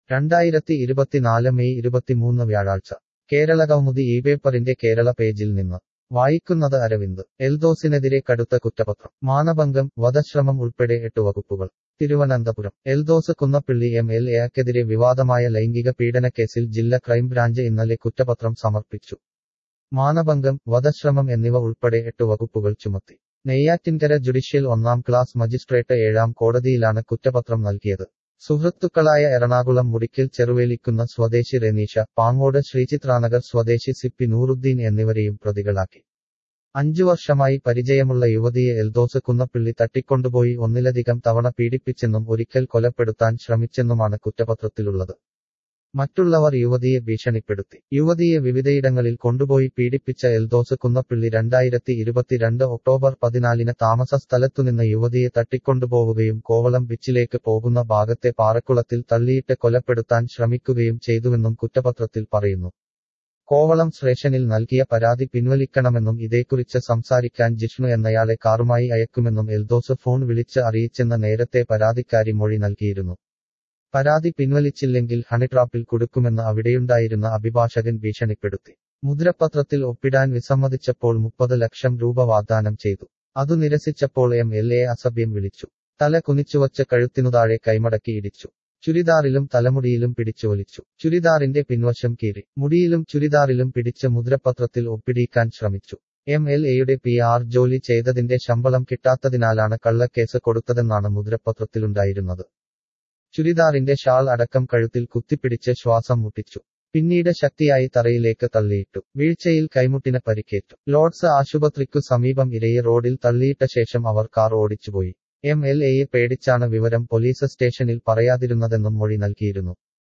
രണ്ടായിരത്തി ഇരുപത്തിനാല് മെയ് ഇരുപത്തിമൂന്ന് വ്യാഴാഴ്ച കേരള കൗമുദി ഈ പേപ്പറിന്റെ കേരള പേജിൽ നിന്ന് വായിക്കുന്നത് അരവിന്ദ് എൽദോസിനെതിരെ കടുത്ത കുറ്റപത്രം മാനഭംഗം വധശ്രമം ഉൾപ്പെടെ എട്ട് വകുപ്പുകൾ തിരുവനന്തപുരം എൽദോസ് കുന്നപ്പിള്ളി എം എൽ എക്കെതിരെ വിവാദമായ ലൈംഗിക പീഡനക്കേസിൽ ജില്ലാ ക്രൈംബ്രാഞ്ച് ഇന്നലെ കുറ്റപത്രം സമർപ്പിച്ചു മാനഭംഗം വധശ്രമം എന്നിവ ഉൾപ്പെടെ എട്ട് വകുപ്പുകൾ ചുമത്തി നെയ്യാറ്റിൻകര ജുഡീഷ്യൽ ഒന്നാം ക്ലാസ് മജിസ്ട്രേറ്റ് ഏഴാം കോടതിയിലാണ് കുറ്റപത്രം നൽകിയത് സുഹൃത്തുക്കളായ എറണാകുളം മുടിക്കൽ ചെറുവേലിക്കുന്ന സ്വദേശി റെനീഷ പാങ്ങോട് ശ്രീചിത്രാനഗർ സ്വദേശി സിപ്പി നൂറുദ്ദീൻ എന്നിവരെയും പ്രതികളാക്കി അഞ്ചു വർഷമായി പരിചയമുള്ള യുവതിയെ എൽദോസ് കുന്നപ്പിള്ളി തട്ടിക്കൊണ്ടുപോയി ഒന്നിലധികം തവണ പീഡിപ്പിച്ചെന്നും ഒരിക്കൽ കൊലപ്പെടുത്താൻ ശ്രമിച്ചെന്നുമാണ് കുറ്റപത്രത്തിലുള്ളത് മറ്റുള്ളവർ യുവതിയെ ഭീഷണിപ്പെടുത്തി യുവതിയെ വിവിധയിടങ്ങളിൽ കൊണ്ടുപോയി പീഡിപ്പിച്ച എൽദോസ് കുന്നപ്പിള്ളി രണ്ടായിരത്തി ഇരുപത്തിരണ്ട് ഒക്ടോബർ പതിനാലിന് താമസ സ്ഥലത്തുനിന്ന് യുവതിയെ തട്ടിക്കൊണ്ടുപോവുകയും കോവളം ബീച്ചിലേക്ക് പോകുന്ന ഭാഗത്തെ പാറക്കുളത്തിൽ തള്ളിയിട്ട് കൊലപ്പെടുത്താൻ ശ്രമിക്കുകയും ചെയ്തുവെന്നും കുറ്റപത്രത്തിൽ പറയുന്നു കോവളം സ്റ്റേഷനിൽ നൽകിയ പരാതി പിൻവലിക്കണമെന്നും ഇതേക്കുറിച്ച് സംസാരിക്കാൻ ജിഷ്ണു എന്നയാളെ കാറുമായി അയക്കുമെന്നും എൽദോസ് ഫോൺ വിളിച്ച് അറിയിച്ചെന്ന നേരത്തെ പരാതിക്കാരി മൊഴി നൽകിയിരുന്നു പരാതി പിൻവലിച്ചില്ലെങ്കിൽ ഹണിട്രാപ്പിൽ കൊടുക്കുമെന്ന് അവിടെയുണ്ടായിരുന്ന അഭിഭാഷകൻ ഭീഷണിപ്പെടുത്തി മുദ്രപത്രത്തിൽ ഒപ്പിടാൻ വിസമ്മതിച്ചപ്പോൾ മുപ്പത് ലക്ഷം രൂപ വാഗ്ദാനം ചെയ്തു അതു നിരസിച്ചപ്പോൾ എം എൽ എ അസഭ്യം വിളിച്ചു തല കുനിച്ചുവച്ച കഴുത്തിനു താഴെ കൈമടക്കി ഇടിച്ചു ചുരിദാറിലും തലമുടിയിലും പിടിച്ചു വലിച്ചു ചുരിദാറിന്റെ പിൻവശം കീറി മുടിയിലും ചുരിദാറിലും പിടിച്ച് മുദ്രപത്രത്തിൽ ഒപ്പിടിക്കാൻ ശ്രമിച്ചു എം എൽ എയുടെ പി ആർ ജോലി ചെയ്തതിന്റെ ശമ്പളം കിട്ടാത്തതിനാലാണ് കള്ളക്കേസ് കൊടുത്തതെന്നാണ് മുദ്രപത്രത്തിലുണ്ടായിരുന്നത് ചുരിദാറിന്റെ ഷാൾ അടക്കം കഴുത്തിൽ കുത്തിപ്പിടിച്ച് ശ്വാസം മുട്ടിച്ചു പിന്നീട് ശക്തിയായി തറയിലേക്ക് തള്ളിയിട്ടു വീഴ്ചയിൽ കൈമുട്ടിന് പരിക്കേറ്റു ലോഡ്സ് ആശുപത്രിക്കു സമീപം ഇരയെ റോഡിൽ തള്ളിയിട്ട ശേഷം അവർ കാർ ഓടിച്ചുപോയി എം എൽ എയെ പേടിച്ചാണ് വിവരം പോലീസ് സ്റ്റേഷനിൽ പറയാതിരുന്നതെന്നും മൊഴി നൽകിയിരുന്നു